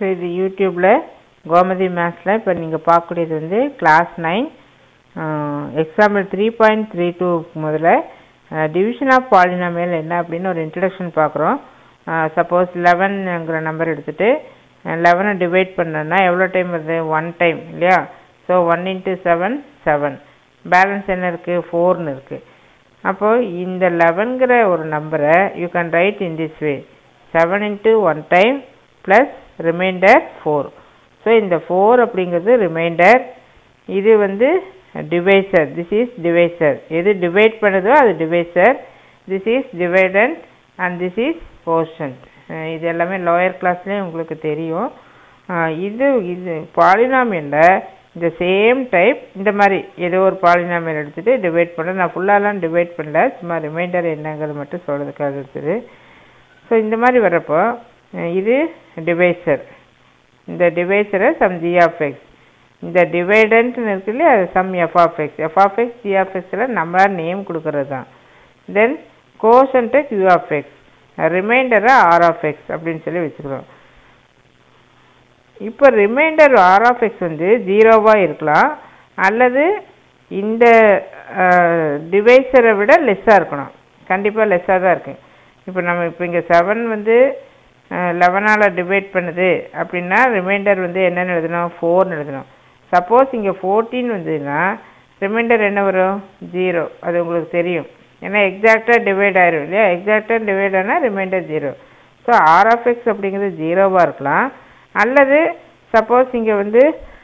So இது யூடியூப்பில் கோமதி மேத்ஸில் இப்போ நீங்கள் பார்க்கக்கூடியது வந்து class nine example three point three two முதல்ல டிவிஷன் ஆஃப் பாலினாமியல் என்ன அப்படின்னு ஒரு இன்ட்ரடக்ஷன் பார்க்குறோம் சப்போஸ் லெவன்ங்கிற நம்பர் எடுத்துகிட்டு லெவனை டிவைட் பண்ணோன்னா எவ்வளோ டைம் வருது ஒன் டைம் இல்லையா so one into seven seven balance என்ன இருக்குது ஃபோர்னு இருக்குது அப்போது இந்த லெவன்கிற ஒரு நம்பரை you can write in this way seven into one time plus remainder four so இந்த ஃபோர் அப்படிங்கிறது ரிமைண்டர் இது வந்து டிவைசர் திஸ் இஸ் டிவைசர் எது டிவைட் பண்ணுதோ அது divisor this is dividend and this is quotient இது எல்லாமே லோயர் கிளாஸ்லேயும் உங்களுக்கு தெரியும் இது இது பாலினாமியலில் இந்த சேம் டைப் இந்த மாதிரி ஏதோ ஒரு பாலினாமியல் எடுத்துகிட்டு டிவைட் பண்ண நான் ஃபுல்லாலாம் டிவைட் பண்ணல சும்மா ரிமைண்டர் என்னங்கிறது மட்டும் சொல்கிறதுக்காக இருக்குது ஸோ இந்த மாதிரி வரப்போ இது டிவைசர் இந்த டிவைசரை சம் ஜி ஆஃப் எக்ஸ் இந்த டிவைடன்ட்னு இருக்கு இல்லையா அது some f of x f of x g of எக்ஸில் நம்மளா நேம் கொடுக்கறது தான் then quotient q of x ரிமைண்டரை ஆர் ஆஃப் எக்ஸ் அப்படின்னு சொல்லி வச்சுக்கிறோம் இப்போ ரிமைண்டர் ஆர் ஆஃப் எக்ஸ் வந்து ஜீரோவாக இருக்கலாம் அல்லது இந்த டிவைஸரை விட லெஸ்ஸாக இருக்கணும் கண்டிப்பாக லெஸ்ஸாக தான் இருக்குது இப்போ நம்ம இப்போ இங்கே செவன் வந்து லெவனால் டிவைட் பண்ணுது அப்படின்னா ரிமைண்டர் வந்து என்னென்னு எழுதணும் ஃபோர்னு எழுதணும் சப்போஸ் இங்கே ஃபோர்டீன் வந்ததுன்னா ரிமைண்டர் என்ன வரும் ஜீரோ அது உங்களுக்கு தெரியும் ஏன்னா எக்ஸாக்டாக டிவைட் ஆயிரும் இல்லையா எக்ஸாக்டாக டிவைட் ஆனால் remainder zero so r of x அப்படிங்கிறது ஜீரோவாக இருக்கலாம் அல்லது சப்போஸ் இங்கே வந்து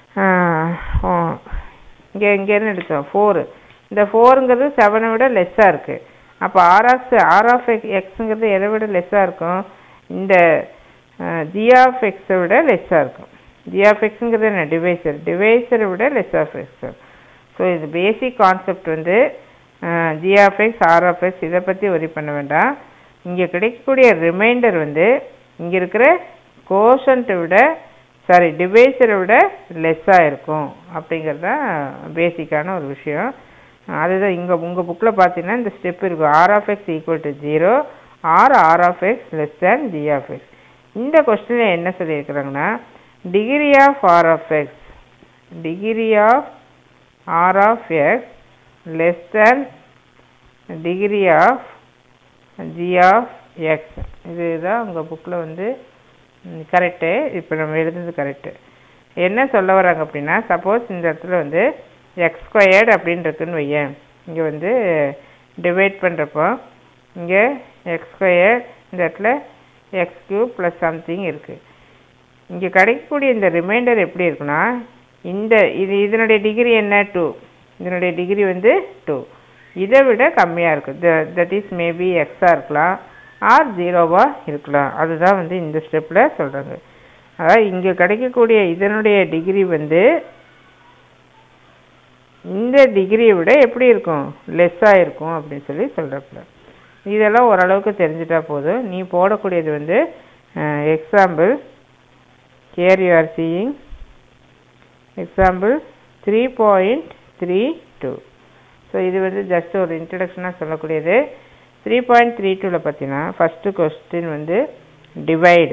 இங்கே இங்கேருந்து எடுத்தோம் ஃபோரு இந்த ஃபோருங்கிறது செவனை விட லெஸ்ஸாக இருக்குது அப்போ r of r of x எக்ஸுங்கிறது எதை விட லெஸ்ஸாக இருக்கும் இந்த ஜி ஆஃப் எக்ஸை விட லெஸ்ஸாக இருக்கும் ஜி ஆஃப் எக்ஸுங்கிறது என்ன டிவைசர் டிவைசரை விட லெஸ் ஆஃப் எக்ஸ் ஸோ இது பேசிக் கான்செப்ட் வந்து g of x r of x இதை பற்றி ஒரி பண்ண வேண்டாம் இங்கே கிடைக்கக்கூடிய ரிமைண்டர் வந்து இங்கே இருக்கிற கோஷன்ட்டை விட சாரி டிவைஸரை விட லெஸ்ஸாக இருக்கும் அப்படிங்கிறது தான் பேசிக்கான ஒரு விஷயம் அதுதான் இங்கே உங்கள் புக்கில் பார்த்தீங்கன்னா இந்த ஸ்டெப் இருக்கும் r of x equal to zero r r of x less than g of x இந்த கொஸ்டினில் என்ன சொல்லியிருக்கிறாங்கன்னா degree of r of x degree of r of x less than degree of g of x இதுதான் உங்கள் புக்கில் வந்து correct இப்போ நம்ம எழுதுனது கரெக்டு என்ன சொல்ல வராங்க அப்படின்னா சப்போஸ் இந்த இடத்துல வந்து எக்ஸ் ஸ்கொயர்டு அப்படின்னு இருக்குன்னு வையேன் இங்கே வந்து டிவைட் பண்ணுறப்போ இங்கே எக்ஸ் ஸ்கொயர் இந்த இடத்துல எக்ஸ் கியூப் ப்ளஸ் சம்திங் இருக்குது இங்கே கிடைக்கக்கூடிய இந்த ரிமைண்டர் எப்படி இருக்குன்னா இந்த இது இதனுடைய டிகிரி என்ன டூ இதனுடைய டிகிரி வந்து டூ இதை விட கம்மியாக இருக்குது தட் இஸ் மேபி எக்ஸாக இருக்கலாம் ஆர் ஜீரோவாக இருக்கலாம் அதுதான் வந்து இந்த ஸ்டெப்பில் சொல்கிறாங்க அதாவது இங்கே கிடைக்கக்கூடிய இதனுடைய டிகிரி வந்து இந்த டிகிரியை விட எப்படி இருக்கும் லெஸ்ஸாக இருக்கும் அப்படின்னு சொல்லி சொல்கிறப்பல இதெல்லாம் ஓரளவுக்கு தெரிஞ்சிட்டா போதும் நீ போடக்கூடியது வந்து example care you are seeing example three point three two so இது வந்து ஜஸ்ட் ஒரு இன்ட்ரடக்ஷனாக சொல்லக்கூடியது த்ரீ பாயிண்ட் த்ரீ டூவில் பார்த்தீங்கன்னா ஃபஸ்ட்டு கொஸ்டின் வந்து divide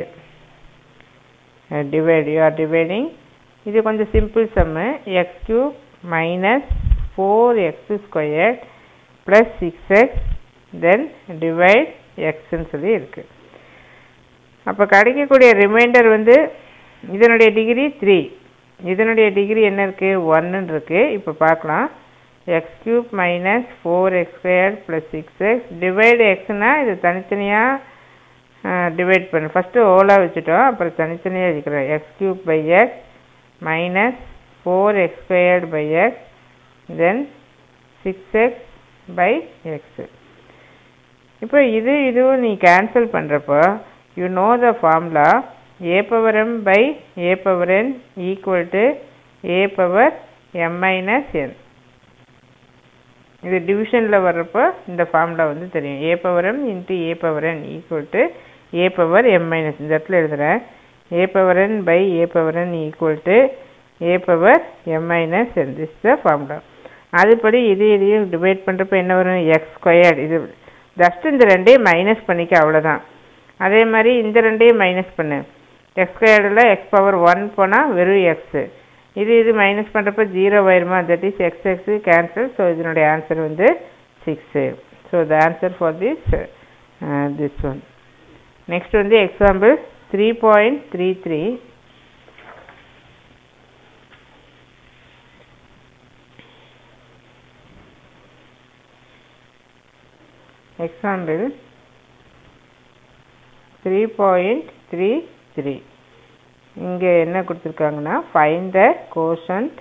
divide you are dividing இது கொஞ்சம் simple some x cube minus four x square plus six x then divide எக்ஸ்ன்னு சொல்லி இருக்குது அப்போ கிடைக்கக்கூடிய ரிமைண்டர் வந்து இதனுடைய டிகிரி த்ரீ இதனுடைய டிகிரி என்ன இருக்குது ஒன்னுன்னு இருக்குது இப்போ பார்க்கலாம் x cube minus four x square plus six x divide எக்ஸ்னால் இது தனித்தனியாக டிவைட் பண்ணு ஃபஸ்ட்டு ஓலாக வச்சுட்டோம் அப்புறம் தனித்தனியாக வச்சுக்கிறோம் x cube by x minus four x squared by x then six x by x இப்போ இது இதுவும் நீ கேன்சல் பண்ணுறப்போ you know the formula a power m by a power n equal to a power m minus n இது டிவிஷனில் வர்றப்போ இந்த formula வந்து தெரியும் a power m into a power n equal to a power m minus இந்த இடத்துல எழுதுகிறேன் a power n by a power n equal to a power m minus n this the formula அதுபடி இது இதையும் divide பண்ணுறப்ப என்ன வரும் X squared இது ஜஸ்ட் இந்த ரெண்டையும் மைனஸ் பண்ணிக்க அவ்வளோதான் அதே மாதிரி இந்த ரெண்டையும் மைனஸ் பண்ணு எக்ஸ் ஸ்கொயர்டில் எக்ஸ் பவர் ஒன் போனால் வெறும் எக்ஸு இது இது மைனஸ் பண்ணுறப்ப ஜீரோ ஆயிருமா that is x x cancel so இதனுடைய ஆன்சர் வந்து six so the answer for this this one next வந்து example three point three three example three point three three இங்கே என்ன கொடுத்துருக்காங்கன்னா find the quotient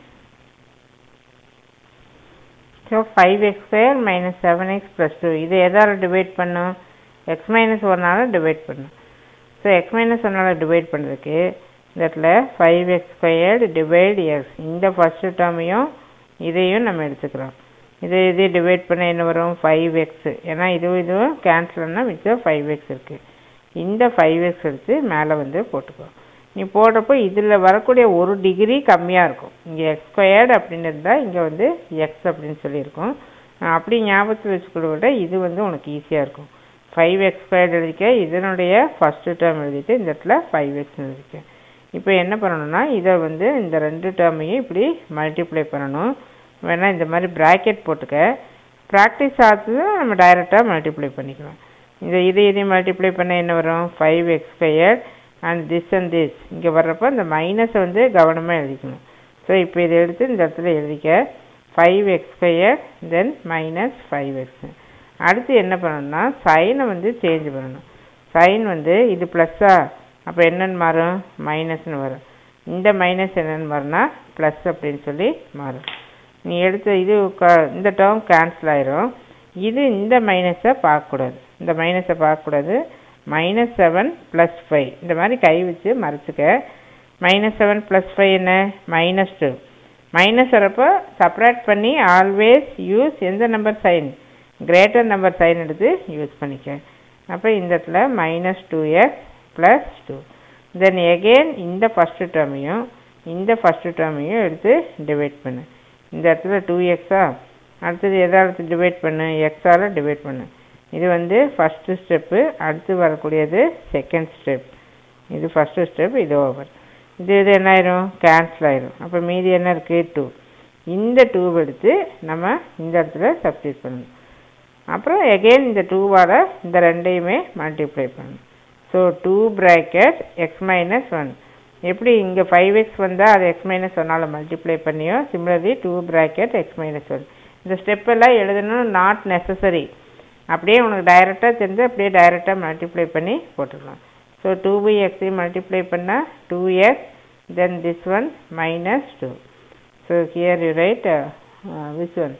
so five x square minus seven x plus two இது எதால் divide பண்ணும் x minus ஒன்னால் divide பண்ணும் so x minus ஒன்னால் டிவைட் பண்ணுறதுக்கு இந்த இடத்துல five x squared divide x இந்த ஃபஸ்ட்டு டேர்மையும் இதையும் நம்ம எடுத்துக்கிறோம் இது இது டிவைட் பண்ண என்ன வரும் ஃபைவ் எக்ஸு ஏன்னா இதுவும் இதுவும் கேன்சல்னா மிச்சம் ஃபைவ் எக்ஸ் இருக்குது இந்த ஃபைவ் எக்ஸ் எடுத்து மேலே வந்து போட்டுக்கோ நீ போடுறப்போ இதில் வரக்கூடிய ஒரு டிகிரி கம்மியாக இருக்கும் இங்கே எக்ஸ் ஸ்கொயர்டு அப்படின்னு இருந்தால் இங்கே வந்து எக்ஸ் அப்படின்னு சொல்லியிருக்கோம் அப்படி ஞாபகத்தில் வச்சுக்கிறத விட இது வந்து உனக்கு ஈஸியாக இருக்கும் ஃபைவ் எக்ஸ் ஸ்கொயர்டு எழுதிக்க இதனுடைய ஃபஸ்ட்டு டேர்ம் எழுதிட்டு இந்த இடத்துல ஃபைவ் எக்ஸ் எழுதிக்க இப்போ என்ன பண்ணணும்னா இதை வந்து இந்த ரெண்டு டேர்மையும் இப்படி மல்டிப்ளை பண்ணணும் வேணால் இந்த மாதிரி ப்ராக்கெட் போட்டுக்க ப்ராக்டிஸ் ஆகுது நம்ம டைரெக்டாக மல்டிப்ளை பண்ணிக்கலாம் இந்த இது இதையும் மல்டிப்ளை பண்ண என்ன வரும் five x square and this and this இங்கே வர்றப்போ இந்த மைனஸை வந்து கவனமாக எழுதிக்கணும் ஸோ இப்போ இதை எடுத்து இந்த இடத்துல எழுதிக்க five x square then minus five x அடுத்து என்ன பண்ணணும்னா சைனை வந்து சேஞ்ச் பண்ணணும் சைன் வந்து இது ப்ளஸ்ஸா அப்போ என்னென்னு மாறும் மைனஸ்னு வரும் இந்த மைனஸ் என்னென்னு மாறும்னா ப்ளஸ் அப்படின்னு சொல்லி மாறும் நீ எடுத்த இது க இந்த டேர்ம் கேன்சல் ஆயிரும் இது இந்த மைனஸை பார்க்கக்கூடாது இந்த மைனஸை பார்க்கக்கூடாது மைனஸ் செவன் ப்ளஸ் ஃபைவ் இந்த மாதிரி கை வச்சு மறைச்சிக்க மைனஸ் செவன் ப்ளஸ் ஃபைவ் என்ன மைனஸ் டூ மைனஸ் வரப்போ செப்பரேட் பண்ணி ஆல்வேஸ் யூஸ் எந்த number sign greater number sign எடுத்து யூஸ் பண்ணிக்க அப்போ இந்த இடத்துல minus two x plus two then again இந்த ஃபஸ்ட்டு டேர்மையும் இந்த ஃபஸ்ட்டு டேர்மையும் எடுத்து டிவைட் பண்ணு இந்த இடத்துல டூ எக்ஸா அடுத்தது எதாவது டிவைட் பண்ணு எக்ஸால் டிவைட் பண்ணு இது வந்து ஃபஸ்ட்டு ஸ்டெப்பு அடுத்து வரக்கூடியது செகண்ட் ஸ்டெப் இது ஃபஸ்ட்டு ஸ்டெப் இது ஓவர் இது இது என்ன ஆயிரும் கேன்சல் ஆயிரும் அப்போ மீதி என்ன இருக்குது டூ இந்த டூ எடுத்து நம்ம இந்த இடத்துல சப்ஸ்டியூட் பண்ணணும் அப்புறம் எகெயின் இந்த டூவால் இந்த ரெண்டையுமே மல்டிப்ளை பண்ணணும் so two bracket x minus one எப்படி இங்கே ஃபைவ் எக்ஸ் வந்தால் அது எக்ஸ் மைனஸ் ஒன்னால் மல்டிப்ளை பண்ணியோ similarly two bracket x minus one இந்த ஸ்டெப்பெல்லாம் எழுதணும் நாட் நெசசரி அப்படியே உனக்கு டைரெக்டாக தெரிஞ்சு அப்படியே டைரெக்டாக மல்டிப்ளை பண்ணி போட்டுக்கலாம் ஸோ டூ பை எக்ஸையும் மல்டிப்ளை பண்ணால் two x then this one minus two so here you write which one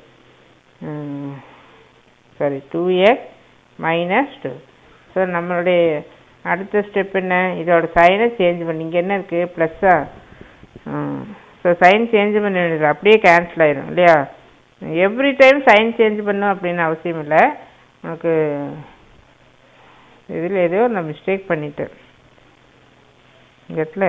sorry two x minus two so நம்மளுடைய அடுத்த ஸ்டெப் என்ன இதோட சைனை சேஞ்ச் பண்ணி இங்கே என்ன இருக்குது ப்ளஸ்ஸா ஸோ சைன் சேஞ்ச் பண்ண வேண்டியது அப்படியே கேன்சல் ஆயிடும் இல்லையா எவ்ரி டைம் சைன் சேஞ்ச் பண்ணும் அப்படின்னு அவசியம் இல்லை உனக்கு இதில் ஏதோ நான் மிஸ்டேக் பண்ணிட்டேன் இந்த இடத்துல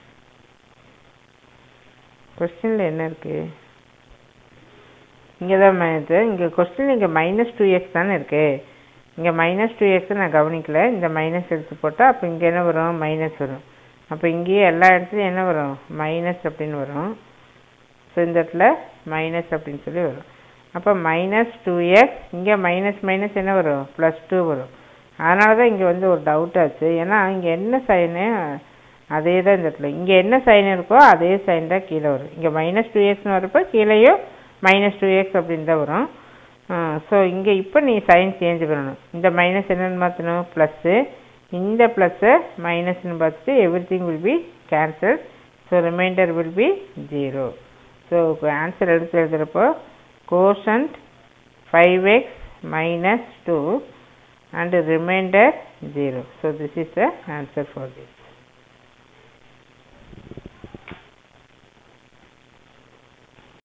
கொஸ்டினில் என்ன இருக்குது இங்கே தான் இது இங்கே கொஸ்டின் இங்கே மைனஸ் டூ எக்ஸ் தானே இருக்குது இங்கே மைனஸ் டூ எக்ஸ் நான் கவனிக்கல இந்த மைனஸ் எடுத்து போட்டால் அப்போ இங்கே என்ன வரும் மைனஸ் வரும் அப்போ இங்கேயே எல்லா இடத்துலையும் என்ன வரும் மைனஸ் அப்படின்னு வரும் ஸோ இந்த இடத்துல மைனஸ் அப்படின்னு சொல்லி வரும் அப்போ மைனஸ் டூ எக்ஸ் இங்கே மைனஸ் மைனஸ் என்ன வரும் ப்ளஸ் டூ வரும் அதனால தான் இங்கே வந்து ஒரு டவுட் ஆச்சு ஏன்னா இங்கே என்ன சைனு அதே தான் இந்த இடத்துல இங்கே என்ன சைன் இருக்கோ அதே சைன் தான் கீழே வரும் இங்கே மைனஸ் டூ எக்ஸ்னு வரப்போ கீழேயும் மைனஸ் டூ எக்ஸ் அப்படின்னு தான் வரும் ஸோ இங்கே இப்போ நீ சைன் சேஞ்ச் பண்ணணும் இந்த மைனஸ் என்னென்னு மாற்றணும் ப்ளஸ்ஸு இந்த ப்ளஸ்ஸை மைனஸ்னு பார்த்துட்டு everything will be cancel so remainder will be zero so answer எடுத்து எழுதுகிறப்போ quotient five x minus two and remainder 0. So, this is the answer for this.